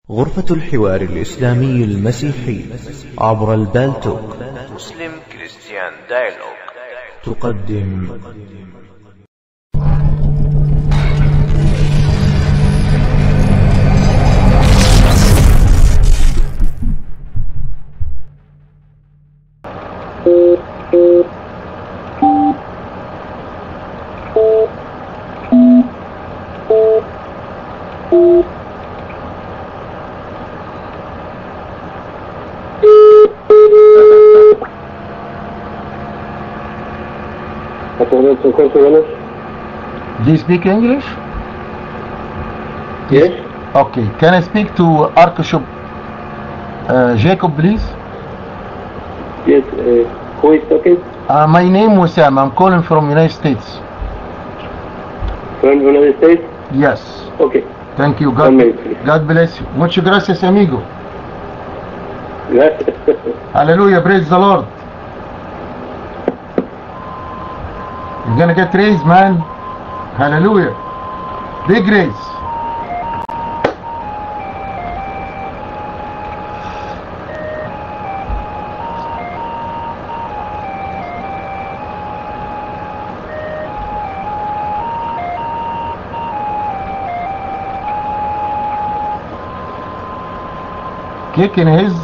غرفة الحوار الإسلامي المسيحي عبر البالتوك مسلم كريستيان دايلوج تقدم Attendez, c'est quoi ce Yunus? Do you speak English? Yes? Okay. Can I speak to Archbishop uh, Jacob, please? Yes, uh, who is talking? Uh, my name Wissam. I'm calling from United States. From the United States? Yes. Okay. Thank you. God, One minute, please. God bless you. Muchas gracias, amigo. Yes. Hallelujah. Praise the Lord. You're gonna get raised, man. Hallelujah. Big raise. Kicking his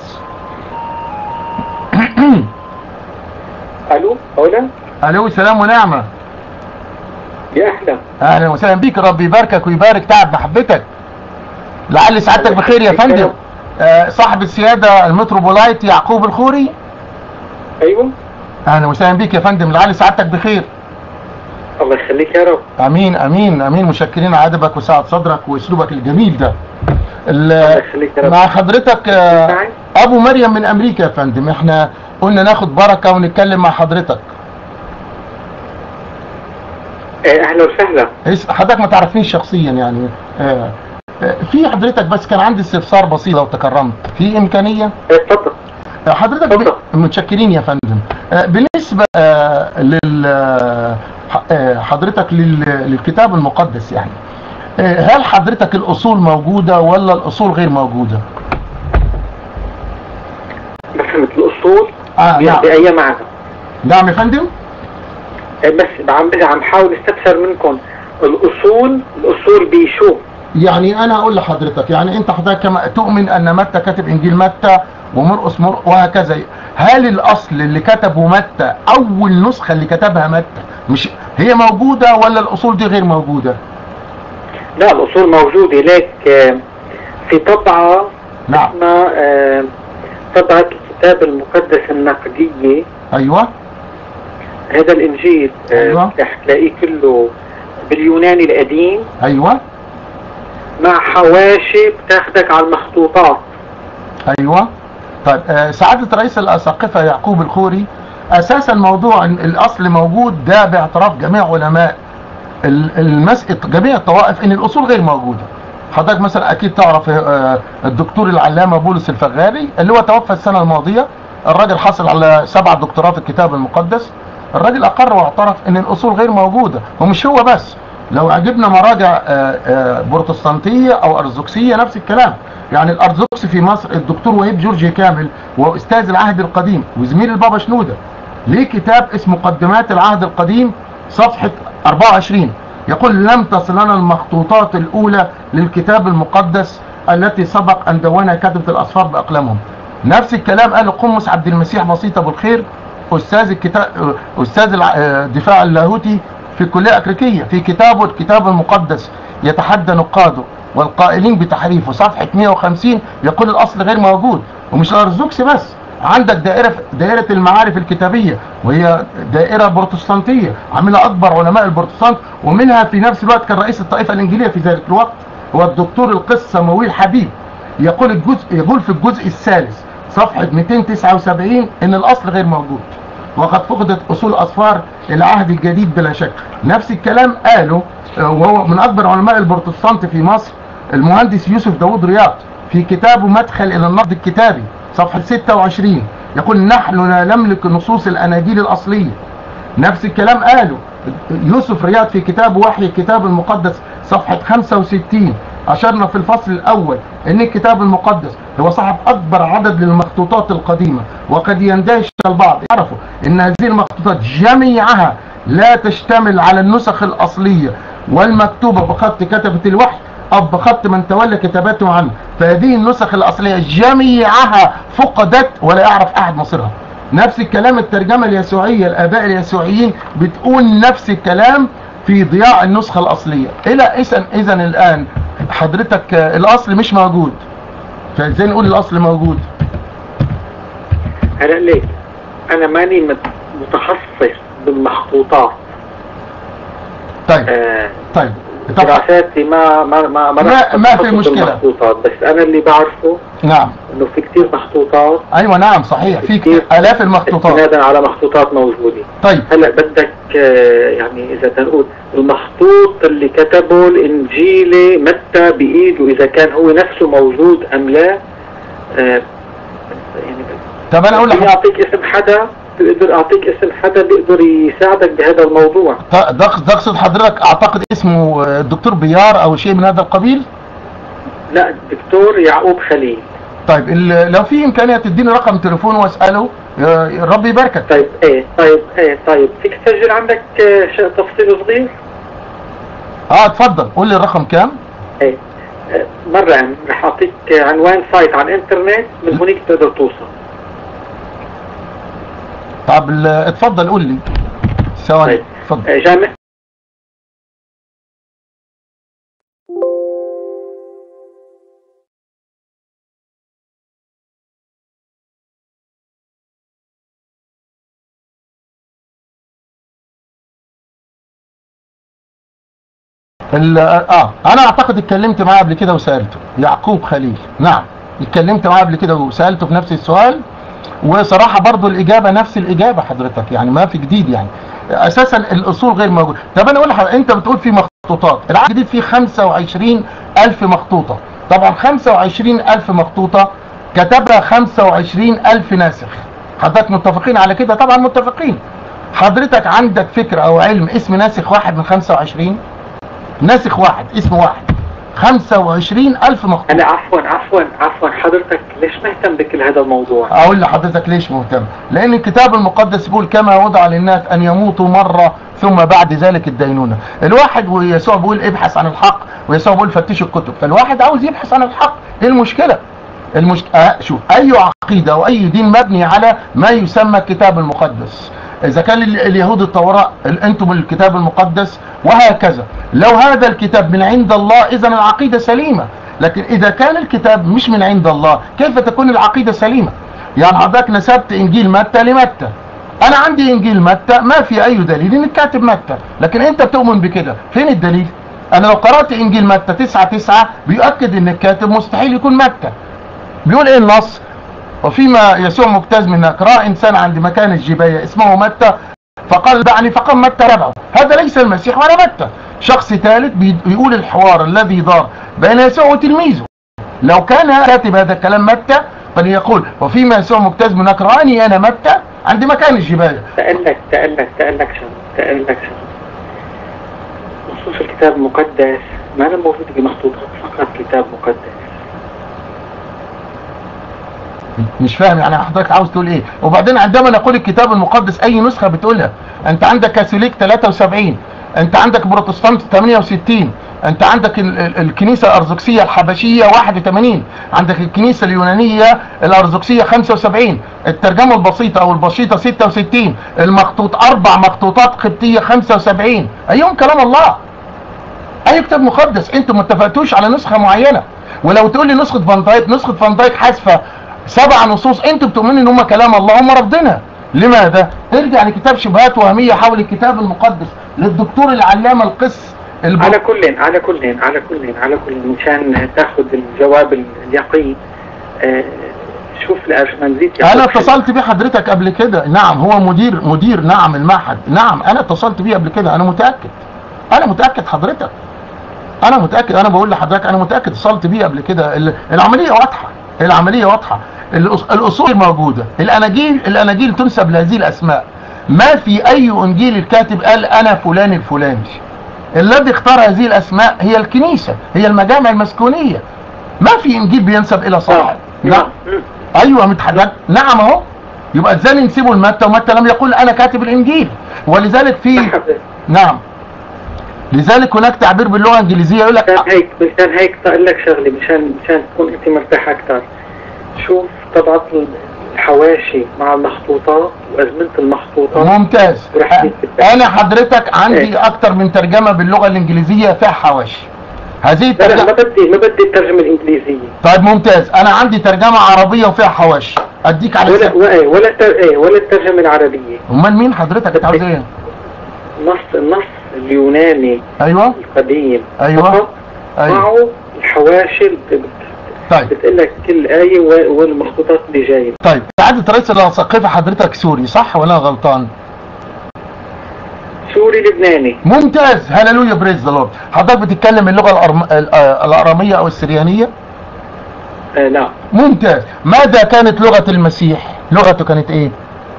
الو هنا؟ الو سلام ونعمه يا احلى اهلا وسهلا بيك ربي يباركك ويبارك تعب محبتك لعل سعادتك بخير يا فندم آه، صاحب السياده المتروبولايت يعقوب الخوري ايوه اهلا وسهلا بيك يا فندم لعل سعادتك بخير الله يخليك يا رب امين امين امين مشكرين على ادبك وسعه صدرك واسلوبك الجميل ده ال- الله يخليك يا رب مع حضرتك آه، معي؟ ابو مريم من امريكا يا فندم احنا قلنا ناخد بركه ونتكلم مع حضرتك آه، اهلا وسهلا اس- حضرتك ما تعرفنيش شخصيا يعني آه، آه، في حضرتك بس كان عندي استفسار بسيط لو تكرمت في امكانيه آه، اتفضل حضرتك اتفضل. ب- متشكرين يا فندم آه، بالنسبه آه، لل آه، ح- آه، حضرتك لل- للكتاب المقدس يعني آه، هل حضرتك الاصول موجوده ولا الاصول غير موجوده ما فهمت الاصول آه نعم باي معنى نعم يا فندم آه، بس عم عم حاول استفسر منكم الاصول الاصول بشو يعني انا اقول لحضرتك يعني انت حضرتك كما تؤمن ان متى كاتب انجيل متى ومرقس مر وهكذا هل الاصل اللي كتبه متى اول نسخه اللي كتبها متى مش هي موجوده ولا الاصول دي غير موجوده لا الاصول موجوده ليك آه، في طبعه نعم اسمها آه، طبعه الكتاب المقدس النقديه ايوه هذا الانجيل آه، أيوة. رح تلاقيه كله باليوناني القديم ايوه مع حواشي بتاخدك على المخطوطات ايوه طيب آه، سعاده رئيس الاساقفه يعقوب الخوري اساسا موضوع إن الاصل موجود ده باعتراف جميع علماء ال- المس... جميع الطوائف ان الاصول غير موجوده حضرتك مثلا اكيد تعرف آه، الدكتور العلامه بولس الفغاري اللي هو توفى السنه الماضيه الراجل حصل على سبعة دكتوراه في الكتاب المقدس الراجل اقر واعترف ان الاصول غير موجوده ومش هو بس لو عجبنا مراجع آه، آه، بروتستانتيه او ارثوذكسيه نفس الكلام يعني الارثوذكس في مصر الدكتور وهيب جورجي كامل واستاذ العهد القديم وزميل البابا شنوده ليه كتاب اسمه مقدمات العهد القديم صفحه 24 يقول لم تصلنا المخطوطات الاولى للكتاب المقدس التي سبق ان دونها كتبه الاصفار باقلامهم نفس الكلام قاله قمص عبد المسيح بسيط ابو الخير استاذ الكتاب استاذ الع- آه، الدفاع اللاهوتي في الكليه الامريكيه في كتابه الكتاب المقدس يتحدى نقاده والقائلين بتحريفه صفحه 150 يقول الاصل غير موجود ومش الارثوذكس بس عندك دائره دائره المعارف الكتابيه وهي دائره بروتستانتيه عاملها اكبر علماء البروتستانت ومنها في نفس الوقت كان رئيس الطائفه الانجيليه في ذلك الوقت هو الدكتور القس سمويل حبيب يقول الجزء يقول في الجزء الثالث صفحه 279 ان الاصل غير موجود وقد فقدت اصول اصفار العهد الجديد بلا شك نفس الكلام قاله آه، وهو من اكبر علماء البروتستانت في مصر المهندس يوسف داوود رياض في كتابه مدخل الى النقد الكتابي صفحه 26 يقول نحن لا نملك نصوص الاناجيل الاصليه نفس الكلام قاله يوسف رياض في كتابه وحي الكتاب المقدس صفحة 65 اشرنا في الفصل الاول ان الكتاب المقدس هو صاحب اكبر عدد للمخطوطات القديمه وقد يندهش البعض يعرفوا ان هذه المخطوطات جميعها لا تشتمل على النسخ الاصليه والمكتوبه بخط كتبه الوحي او بخط من تولى كتابته عنه فهذه النسخ الاصليه جميعها فقدت ولا يعرف احد مصيرها نفس الكلام الترجمه اليسوعيه الاباء اليسوعيين بتقول نفس الكلام في ضياع النسخه الاصليه الى اذا اذا الان حضرتك آه، الاصل مش موجود فازاي نقول الاصل موجود هلا ليه انا ماني مت- متخصص بالمخطوطات طيب آه، طيب طب دراساتي ما ما ما ما- رحت ما في أتخصص مشكلة. بالمخطوطات بس انا اللي بعرفه نعم انه في كتير مخطوطات ايوه نعم صحيح في كتير الاف المخطوطات استنادا على مخطوطات موجوده طيب هلا بدك آه، يعني اذا بدنا نقول المخطوط اللي كتبه الانجيلي متى بايده اذا كان هو نفسه موجود ام لا آه، يعني طب انا اقول بدي لحضرتك اعطيك اسم حدا بقدر اعطيك اسم حدا بيقدر يساعدك بهذا الموضوع ده ده اقصد حضرتك اعتقد اسمه آه، الدكتور بيار او شيء من هذا القبيل لا الدكتور يعقوب خليل طيب ال- لو في امكانيه تديني رقم تليفون واساله آه، ربي يباركك طيب ايه طيب ايه طيب فيك تسجل عندك آه، ش- تفصيل صغير اه اتفضل قول لي الرقم كام ايه آه، مرة رح اعطيك آه، عنوان سايت على الانترنت من هونيك تقدر توصل طب ال- اتفضل قول لي ثواني طيب. اتفضل آه، جامع ال- اه انا اعتقد اتكلمت معاه قبل كده وسالته يعقوب خليل نعم اتكلمت معاه قبل كده وسالته في نفس السؤال وصراحه برضو الاجابه نفس الاجابه حضرتك يعني ما في جديد يعني اساسا الاصول غير موجوده طب انا اقول لحضرتك انت بتقول في مخطوطات العقد الجديد فيه 25 الف مخطوطه طبعا 25 الف مخطوطه كتبها 25 الف ناسخ حضرتك متفقين على كده طبعا متفقين حضرتك عندك فكره او علم اسم ناسخ واحد من 25 ناسخ واحد اسم واحد 25 ألف مخطوط انا عفوا عفوا عفوا حضرتك ليش مهتم بكل هذا الموضوع؟ أقول لحضرتك ليش مهتم لأن الكتاب المقدس بيقول كما وضع للناس أن يموتوا مرة ثم بعد ذلك الدينونة الواحد ويسوع بيقول ابحث عن الحق ويسوع بيقول فتشوا الكتب فالواحد عاوز يبحث عن الحق ايه المشكلة المش... آه شوف اي عقيدة او اي دين مبني على ما يسمى الكتاب المقدس اذا كان ال- اليهود التوراة ال- انتم الكتاب المقدس وهكذا لو هذا الكتاب من عند الله اذا العقيدة سليمة لكن اذا كان الكتاب مش من عند الله كيف تكون العقيدة سليمة يعني حضرتك نسبت انجيل متى لمتى انا عندي انجيل متى ما في اي دليل ان الكاتب متى لكن انت بتؤمن بكده فين الدليل انا لو قرأت انجيل متى 9 9 بيؤكد ان الكاتب مستحيل يكون متى بيقول ايه النص وفيما يسوع مجتاز من هناك راى انسان عند مكان الجبايه اسمه متى فقال دعني فقام متى تبعه هذا ليس المسيح ولا متى شخص ثالث بي- بيقول الحوار الذي دار بين يسوع وتلميذه لو كان كاتب هذا الكلام متى فليقول وفيما يسوع مجتاز من هناك راني انا متى عند مكان الجبايه تقلك تقلك تقلك شنو تقلك شنو نصوص الكتاب المقدس ما أنا موجود بمخطوطات فقط كتاب مقدس مش فاهم يعني حضرتك عاوز تقول ايه وبعدين عندما نقول الكتاب المقدس اي نسخه بتقولها انت عندك كاثوليك 73 انت عندك بروتستانت 68 انت عندك ال ال الكنيسه الارثوذكسيه الحبشيه 81 عندك الكنيسه اليونانيه الارثوذكسيه 75 الترجمه البسيطه او البسيطه 66 المخطوط اربع مخطوطات قبطيه 75 ايهم كلام الله اي كتاب مقدس انتوا ما اتفقتوش على نسخه معينه ولو تقول لي نسخه فان دايك نسخه فان دايك حذفه سبع نصوص انتوا بتؤمنوا ان هم كلام الله هم رافضينها لماذا؟ ارجع لكتاب شبهات وهميه حول الكتاب المقدس للدكتور العلامه القس الب... على كل على كل على كل على كل مشان تاخذ الجواب اليقين آه، شوف الارشمنزيت انا اتصلت بيه حضرتك قبل كده نعم هو مدير مدير نعم المعهد نعم انا اتصلت بيه قبل كده انا متاكد انا متاكد حضرتك انا متاكد انا بقول لحضرتك انا متاكد اتصلت بيه قبل كده ال- العمليه واضحه العمليه واضحه الأص- الاصول موجوده الاناجيل الاناجيل تنسب لهذه الاسماء ما في اي انجيل الكاتب قال انا فلان الفلاني الذي اختار هذه الاسماء هي الكنيسه هي المجامع المسكونيه ما في انجيل بينسب الى صاحب نعم نعم مم. ايوه متحدد نعم اهو يبقى ازاي ننسبه لمتى ومتى لم يقول انا كاتب الانجيل ولذلك في مرحبا. نعم لذلك هناك تعبير باللغه الانجليزيه يقول لك مشان هيك مشان هيك بقول لك شغله مشان مشان تكون انت مرتاح اكثر شوف طبعة الحواشي مع المخطوطات وازمنه المخطوطات ممتاز ورح يتبع. انا حضرتك عندي إيه. اكتر من ترجمه باللغه الانجليزيه فيها حواشي هذه لا لا ما الترجمه بدي ما بدي الترجمه الانجليزيه طيب ممتاز انا عندي ترجمه عربيه وفيها حواشي اديك على ولا سبيل ولا ولا التر... ايه ولا الترجمه العربيه امال مين حضرتك انت عاوز ايه النص النص اليوناني ايوه القديم أيوة. فقط ايوه معه الحواشي اللي بت- طيب بتقول لك كل آية و- والمخطوطات اللي جاية طيب سعاده رئيس الاساقفه حضرتك سوري صح ولا أنا غلطان سوري لبناني ممتاز هللويا بريز ذا لورد حضرتك بتتكلم اللغه الأرم... ال- آه، الاراميه او السريانيه آه نعم ممتاز ماذا كانت لغه المسيح لغته كانت ايه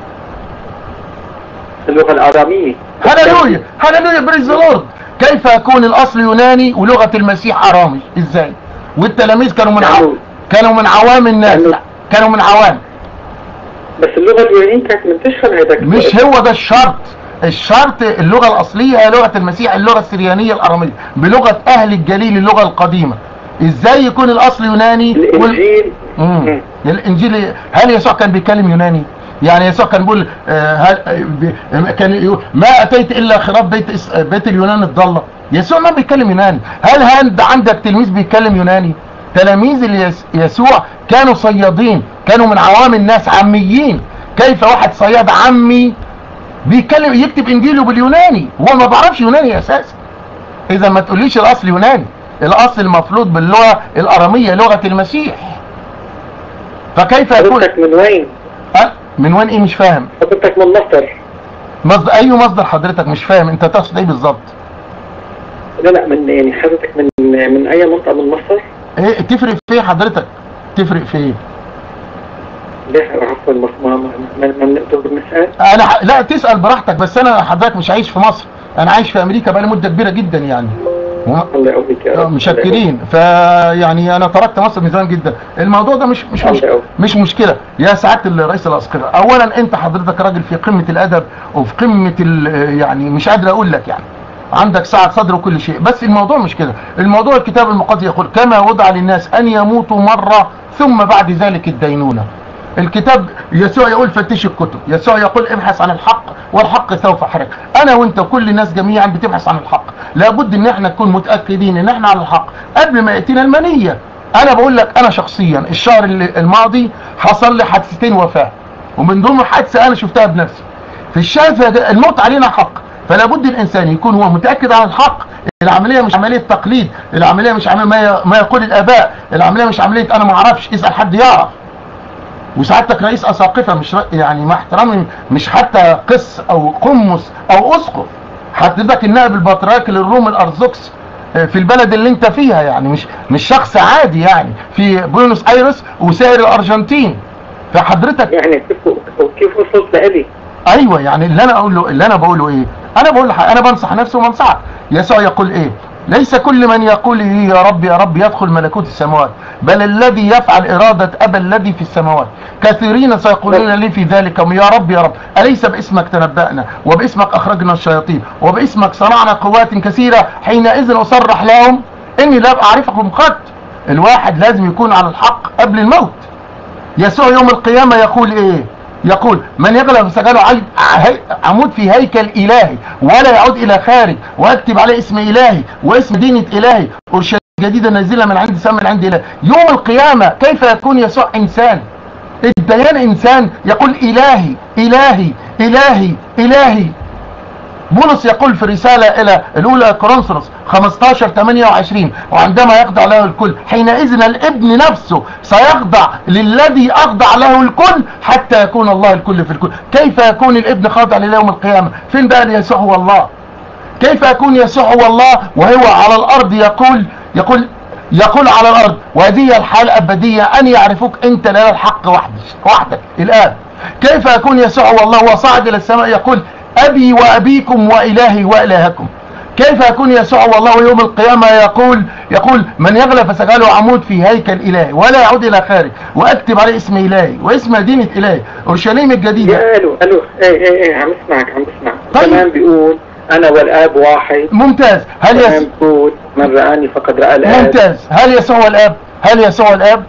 اللغة الآرامية هللويا هللويا بريز ذا لورد كيف يكون الاصل يوناني ولغه المسيح ارامي ازاي والتلاميذ كانوا من عو... يعني- كانوا من عوام الناس يعني- لا كانوا من عوام بس اللغة اليونانية كانت منتشرة هذاك مش هو ده الشرط الشرط اللغه الاصليه هي لغه المسيح اللغه السريانيه الاراميه بلغه اهل الجليل اللغه القديمه ازاي يكون الاصل يوناني وال... الإنجيل مم. مم. الانجيل هل يسوع كان بيتكلم يوناني يعني يسوع كان بيقول آه، هل آه، بي- كان يقول ما اتيت الا خراب بيت إس- بيت اليونان الضاله يسوع ما بيتكلم يوناني هل هل عندك تلميذ بيتكلم يوناني تلاميذ اليس- يسوع كانوا صيادين كانوا من عوام الناس عاميين كيف واحد صياد عمي بيتكلم يكتب انجيله باليوناني هو ما بعرفش يوناني اساسا اذا ما تقوليش الاصل يوناني الاصل المفروض باللغه الاراميه لغه المسيح فكيف يكون حضرتك من وين؟ أه؟ من وين ايه مش فاهم حضرتك من مصر مصدر اي مصدر حضرتك مش فاهم انت تقصد ايه بالظبط لا لا من يعني حضرتك من من أي منطقة من مصر؟ ايه تفرق في ايه حضرتك تفرق في ايه ليه عفوا ما ما ما ما ما بنقدر نسأل؟ انا ح- لا تسال براحتك بس انا حضرتك مش عايش في مصر انا عايش في امريكا بقالي مده كبيره جدا يعني وما- الله يقويك يا آه، رب مشكرين فيعني انا تركت مصر من زمان جدا الموضوع ده مش مش مش, الله يقويك. مش مشكله يا سعاده الرئيس الاسقفه اولا انت حضرتك راجل في قمه الادب وفي قمه ال- يعني مش قادر اقول لك يعني عندك سعة صدر وكل شيء بس الموضوع مش كده الموضوع الكتاب المقدس يقول كما وضع للناس ان يموتوا مرة ثم بعد ذلك الدينونة الكتاب يسوع يقول فتش الكتب يسوع يقول ابحث عن الحق والحق سوف يحرق انا وانت وكل الناس جميعا بتبحث عن الحق لابد ان احنا نكون متاكدين ان احنا على الحق قبل ما ياتينا المنيه انا بقول لك انا شخصيا الشهر اللي- الماضي حصل لي حادثتين وفاه ومن ضمن حادثه انا شفتها بنفسي في الشايف الموت علينا حق فلا بد الانسان يكون هو متاكد عن الحق العمليه مش عمليه تقليد العمليه مش عمليه ما ي- ما يقول الاباء العمليه مش عمليه انا ما اعرفش اسال حد يعرف وسعادتك رئيس اساقفه مش ر- يعني مع احترامي مش حتى قس او قمص او اسقف حضرتك النائب البطريرك للروم الارثوذكس آه، في البلد اللي انت فيها يعني مش مش شخص عادي يعني في بوينوس ايرس وسائر الارجنتين فحضرتك يعني كيف وكيف وصلت لإلي؟ ايوه يعني اللي انا اقوله اللي انا بقوله ايه انا بقول لح- انا بنصح نفسي وبنصحك يسوع يقول ايه ليس كل من يقول لي يا رب يا رب يدخل ملكوت السماوات بل الذي يفعل إرادة أبا الذي في السماوات كثيرين سيقولون لي في ذلك يا رب يا رب أليس باسمك تنبأنا وباسمك أخرجنا الشياطين وباسمك صنعنا قوات كثيرة حينئذ أصرح لهم إني لا أعرفكم قط الواحد لازم يكون على الحق قبل الموت يسوع يوم القيامة يقول ايه يقول من يغلب سجله عي- عهي- عمود في هيكل إلهي ولا يعود إلى خارج وأكتب عليه اسم إلهي واسم دينة إلهي أرشاد جديدة نازلة من عند سماء من عند إله يوم القيامة كيف يكون يسوع إنسان الديان إنسان يقول إلهي إلهي إلهي إلهي بولس يقول في رسالة إلى الأولى كورنثوس 15 28 وعندما يخضع له الكل حينئذ الابن نفسه سيخضع للذي أخضع له الكل حتى يكون الله الكل في الكل كيف يكون الابن خاضع لله يوم القيامة فين بقى يسوع هو الله كيف يكون يسوع هو الله وهو على الأرض يقول يقول يقول على الأرض وهذه هي الحياة الأبدية أن يعرفوك أنت لا الحق وحدك وحدك الآن كيف يكون يسوع هو الله وصعد إلى السماء يقول أبي وأبيكم وإلهي وإلهكم كيف يكون يسوع والله يوم القيامة يقول يقول من يغلى فسجله عمود في هيكل إلهي ولا يعود إلى خارج وأكتب عليه اسم إلهي واسم مدينة إلهي أورشليم الجديدة يا الو الو ايه ايه ايه عم اسمعك عم بسمع طيب. كمان بيقول انا والاب واحد ممتاز هل كمان يس... بيقول من رآني فقد رأى الاب ممتاز هل يسوع هو الآب هل يسوع هو الآب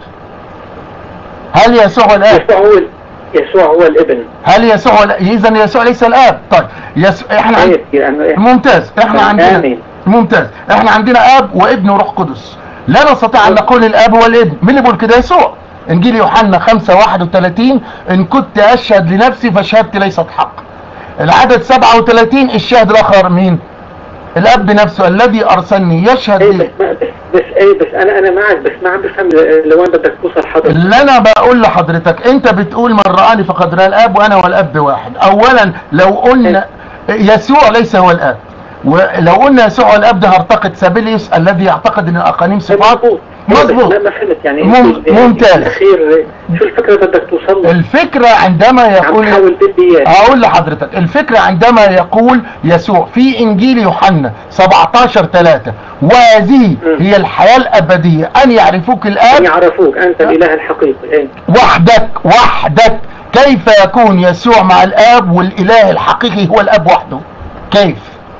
هل يسوع هو الآب يسوع هو ال- يسوع هو الابن هل يسوع هو الآب إذا يسوع ليس الآب طيب يس... احنا عند... طيب لانه إيه؟ ممتاز احنا عندنا آمين. ممتاز احنا عندنا اب وابن وروح قدس لا نستطيع ان نقول الاب هو الابن مين اللي بيقول كده يسوع انجيل يوحنا 5 31 ان كنت اشهد لنفسي فشهادتي ليست حق العدد 37 الشاهد الاخر مين الاب نفسه الذي ارسلني يشهد ايه بس لي ما بس بس ايه بس انا انا معك بس ما عم بفهم ل- لوين بدك توصل حضرتك اللي انا بقول لحضرتك انت بتقول من رآني فقد رأى الاب وانا والاب واحد اولا لو قلنا يسوع ليس هو الاب ولو قلنا يسوع هو الاب ده هرتقد سابيليوس الذي يعتقد ان الاقانيم صفات مظبوط مظبوط ما ما فهمت يعني مم- أنت ممتاز. الاخير شو الفكره بدك توصل له الفكرة عندما عم يقول تحاول تدي اياه هقول لحضرتك الفكرة عندما يقول يسوع في انجيل يوحنا 17 3 وهذه مم. هي الحياة الابدية ان يعرفوك أن الاب يعرفوك انت الاله الحقيقي ايه وحدك وحدك كيف يكون يسوع مع الاب والاله الحقيقي هو الاب وحده كيف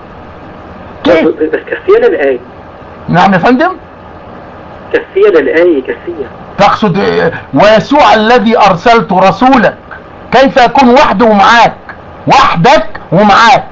كيف بس بس كفيه للايه نعم يا فندم كفيه للايه كفيه تقصد إيه؟ ويسوع الذي ارسلت رسولك كيف يكون وحده ومعاك وحدك ومعاك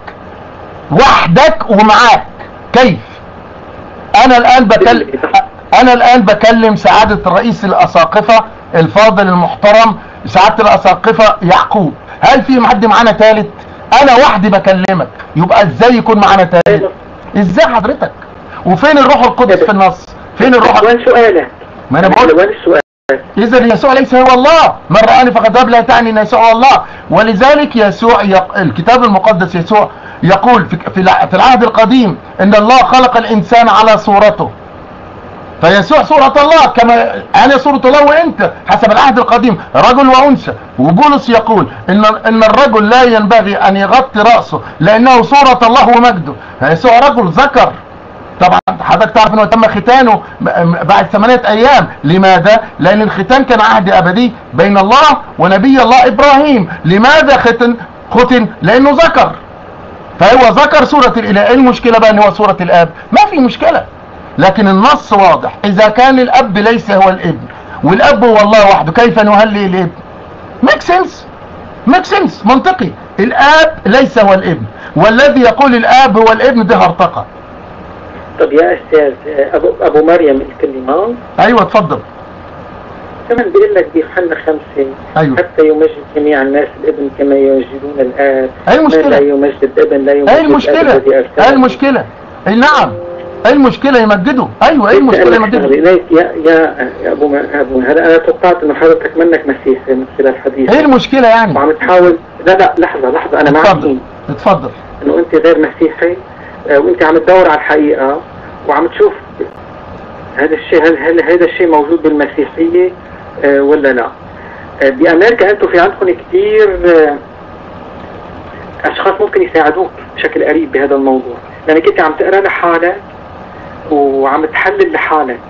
وحدك ومعاك كيف انا الان بكلم انا الان بكلم سعادة رئيس الاساقفة الفاضل المحترم سعادة الاساقفة يعقوب هل في حد معانا ثالث انا وحدي بكلمك يبقى ازاي يكون معانا ثالث ازاي حضرتك وفين الروح القدس في النص فين الروح وين سؤالك؟ ما انا بقول وين السؤال؟ إذا يسوع ليس هو الله من رآني فقد ذهب لا تعني أن يسوع هو الله ولذلك يسوع يق... الكتاب المقدس يسوع يقول في في الع- في العهد القديم أن الله خلق الإنسان على صورته فيسوع صورة الله كما أنا صورة الله وأنت حسب العهد القديم رجل وأنثى وبولس يقول إن إن الرجل لا ينبغي أن يغطي رأسه لأنه صورة الله ومجده يسوع رجل ذكر طبعا حضرتك تعرف انه تم ختانه ب- م- بعد ثمانية ايام لماذا لان الختان كان عهد ابدي بين الله ونبي الله ابراهيم لماذا ختن ختن لانه ذكر فهو ذكر سورة الاله ايه المشكلة بقى ان هو سورة الاب ما في مشكلة لكن النص واضح اذا كان الاب ليس هو الابن والاب هو الله وحده كيف نهلي الابن ميك سنس ميك سنس منطقي الاب ليس هو الابن والذي يقول الاب هو الابن ده هرطقه طب يا استاذ ابو ابو مريم الكلمات ايوه اتفضل كمان بيقول لك بيوحنا خمسة ايوه حتى يمجد جميع الناس الابن كما يمجدون الآب ايه من لا المشكلة يمجد الابن لا يمجد ايه الآب المشكلة الذي أرسله. ايه المشكلة ايه نعم ايه المشكلة يمجدوا ايوه ايه المشكلة يمجدوا إليك يا يا يا ابو م- ابو هلا انا توقعت انه حضرتك منك مسيحي من خلال الحديث ايه المشكلة يعني وعم تحاول لا لا لحظة لحظة انا معك اتفضل اتفضل انه انت غير مسيحي آه، وانت عم تدور على الحقيقة وعم تشوف هذا الشيء هل هل هذا الشيء موجود بالمسيحية آه، ولا لا آه، بأمريكا أنتم في عندكم كثير آه، أشخاص ممكن يساعدوك بشكل قريب بهذا الموضوع لأنك أنت عم تقرأ لحالك وعم تحلل لحالك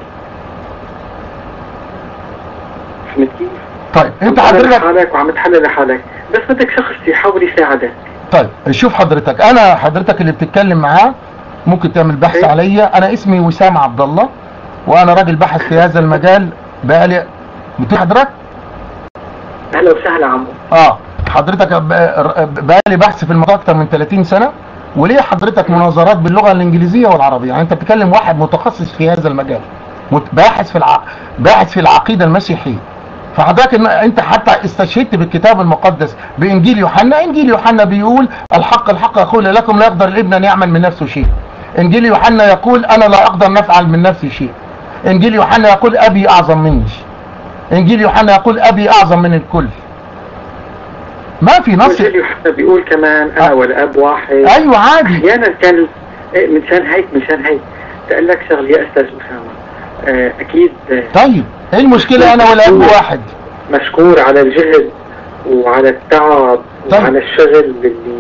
فهمت كيف؟ طيب انت عم تقرأ حضرتك لحالك وعم تحلل لحالك بس بدك شخص يحاول يساعدك طيب شوف حضرتك انا حضرتك اللي بتتكلم معاه ممكن تعمل بحث إيه؟ عليا انا اسمي وسام عبد الله وانا راجل باحث في هذا المجال بقالي بتقول حضرتك أهلا وسهلا عمو اه حضرتك ب- بقالي بحث في الموضوع اكتر من 30 سنه وليه حضرتك مناظرات باللغه الانجليزيه والعربيه يعني انت بتتكلم واحد متخصص في هذا المجال مت- باحث في الع... باحث في العقيده المسيحيه فحضرتك إن انت حتى استشهدت بالكتاب المقدس بانجيل يوحنا انجيل يوحنا بيقول الحق الحق اقول لكم لا يقدر الابن ان يعمل من نفسه شيء انجيل يوحنا يقول انا لا اقدر ان افعل من نفسي شيء انجيل يوحنا يقول ابي اعظم مني انجيل يوحنا يقول ابي اعظم من الكل ما في نص وجيل يوحنا بيقول كمان أنا آه. والأب واحد ايوه عادي احيانا كان إيه، منشان هيك منشان هيك تقول لك شغله يا استاذ اسامه آه، اكيد آه، طيب ايه المشكله انا والاب واحد مشكور على الجهد وعلى التعب طيب. وعلى الشغل اللي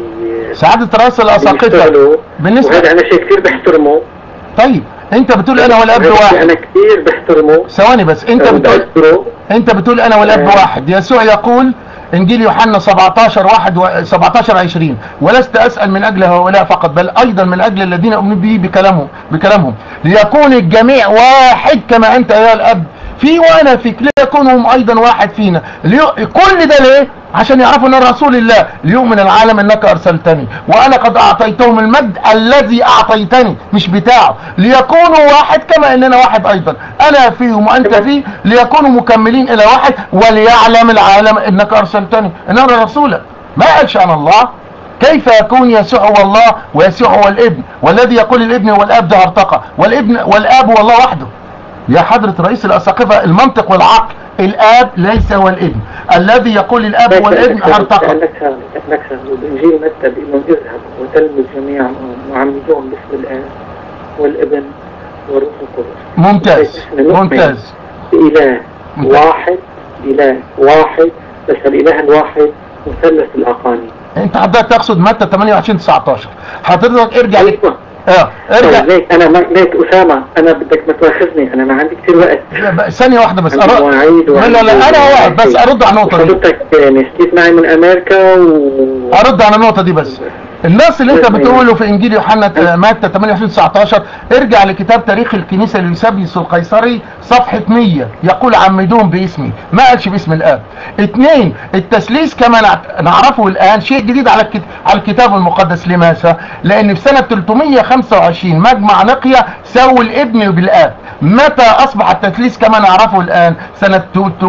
سعادة رئيس الأساقفة بيشتغلوا بالنسبة وهذا انا شيء كثير بحترمه طيب انت بتقول انا والاب هذا شيء انا واحد كثير بحترمه ثواني بس انت بتقول وبقدره انت بتقول انا والاب آه. واحد يسوع يقول انجيل يوحنا 17 واحد و... 17 20 ولست اسال من اجل هؤلاء فقط بل ايضا من اجل الذين امنوا به بكلامهم بكلامهم ليكون الجميع واحد كما انت ايها الاب في وانا فيك ليكونهم ايضا واحد فينا ليو... كل ده ليه عشان يعرفوا ان أنا رسول الله ليؤمن العالم انك ارسلتني وانا قد اعطيتهم المجد الذي اعطيتني مش بتاعه ليكونوا واحد كما اننا واحد ايضا انا فيهم وانت فيه ليكونوا مكملين الى واحد وليعلم العالم انك ارسلتني ان انا رسولك ما قالش عن الله كيف يكون يسوع هو الله ويسوع هو الابن والذي يقول الابن والاب ده ارتقى والابن والاب هو الله وحده يا حضرة رئيس الأساقفة المنطق والعقل الآب ليس هو الابن الذي يقول الآب هو الابن ارتقى لك لك الانجيل متى بانهم اذهبوا وتلموا الجميع وعمدوهم باسم الاب والابن والروح القدس ممتاز إحنا نؤمن ممتاز بإله ممتاز. واحد إله واحد بس الإله الواحد مثلث الأقانيم انت حضرتك تقصد متى 28 19 حضرتك ارجع لك أيوة اه ارجع ليك أنا ما ليك أسامة أنا بدك ما تواخذني أنا ما عندي كثير وقت لا، ثانية واحدة بس عندي أرد مواعيد لا لا لا انا واحد بس ارد على النقطة دي حضرتك نسيت معي من أمريكا و ارد على النقطة دي بس النص اللي انت بتقوله في انجيل يوحنا متى 28 19 ارجع لكتاب تاريخ الكنيسة ليوسابيوس القيصري صفحة 100 يقول عمدوهم باسمي ما قالش باسم الاب اثنين التثليث كما نع- نعرفه الان شيء جديد على الكت- على الكتاب المقدس لماذا لان في سنة 325 مجمع نقيا سووا الابن بالاب متى اصبح التثليث كما نعرفه الان سنة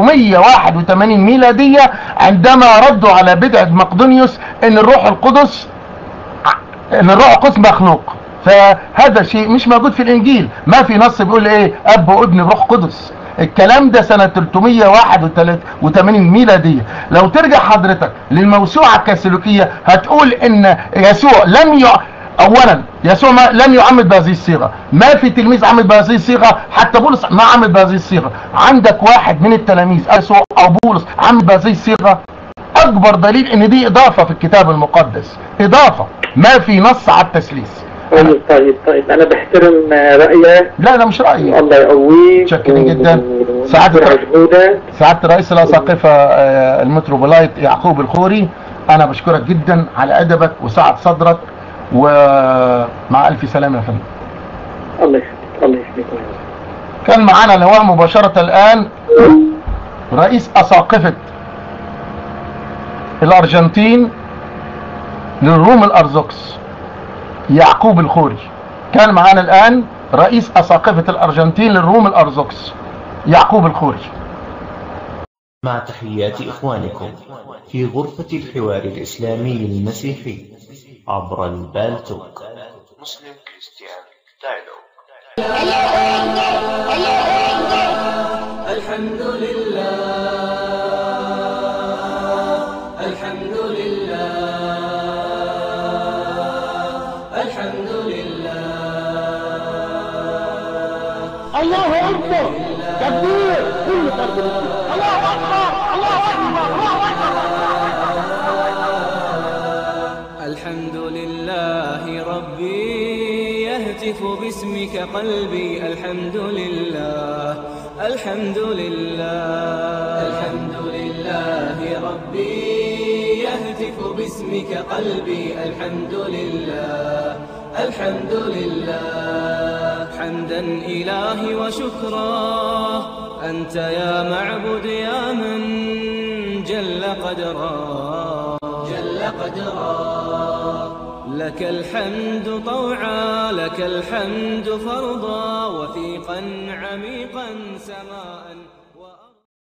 381 ميلادية عندما ردوا على بدعة مقدونيوس ان الروح القدس ان الروح القدس مخلوق فهذا شيء مش موجود في الانجيل ما في نص بيقول ايه اب وابن روح قدس الكلام ده سنة 381 ميلادية لو ترجع حضرتك للموسوعة الكاثوليكية هتقول ان يسوع لم ي... اولا يسوع ما لم يعمد بهذه الصيغه ما في تلميذ عمد بهذه الصيغه حتى بولس ما عمد بهذه الصيغه عندك واحد من التلاميذ يسوع او بولس عمد بهذه الصيغه اكبر دليل ان دي اضافه في الكتاب المقدس اضافه ما في نص على التثليث طيب طيب طيب أنا بحترم رأيك لا ده مش رايي الله يقويك متشكرين جدا. سعادة سعادة- جهودك سعاده رئيس الاساقفه آه، المتروبولايت يعقوب الخوري انا بشكرك جدا على ادبك وسعه صدرك ومع الف سلامه يا فندم الله يخليك الله يخليك كان معانا الهواء مباشره الان رئيس اساقفه الارجنتين للروم الارثوذكس يعقوب الخوري كان معانا الان رئيس اساقفه الارجنتين للروم الارثوذكس يعقوب الخوري مع تحيات إخوانكم في غرفة الحوار الإسلامي المسيحي عبر البالتوك Muslim Christian Dialogue الحمد لله الحمد لله الحمد لله الله اكبر تكبير كل فرد الله اكبر الله اكبر الله الحمد لله ربي يهتف باسمك قلبي الحمد لله الحمد لله الحمد لله ربي يهتف باسمك قلبي الحمد لله الحمد لله حمدا إلهي وشكرا أنت يا معبد يا من جل قدرا جل قدرا لك الحمد طوعا لك الحمد فرضا وثيقا عميقا سماء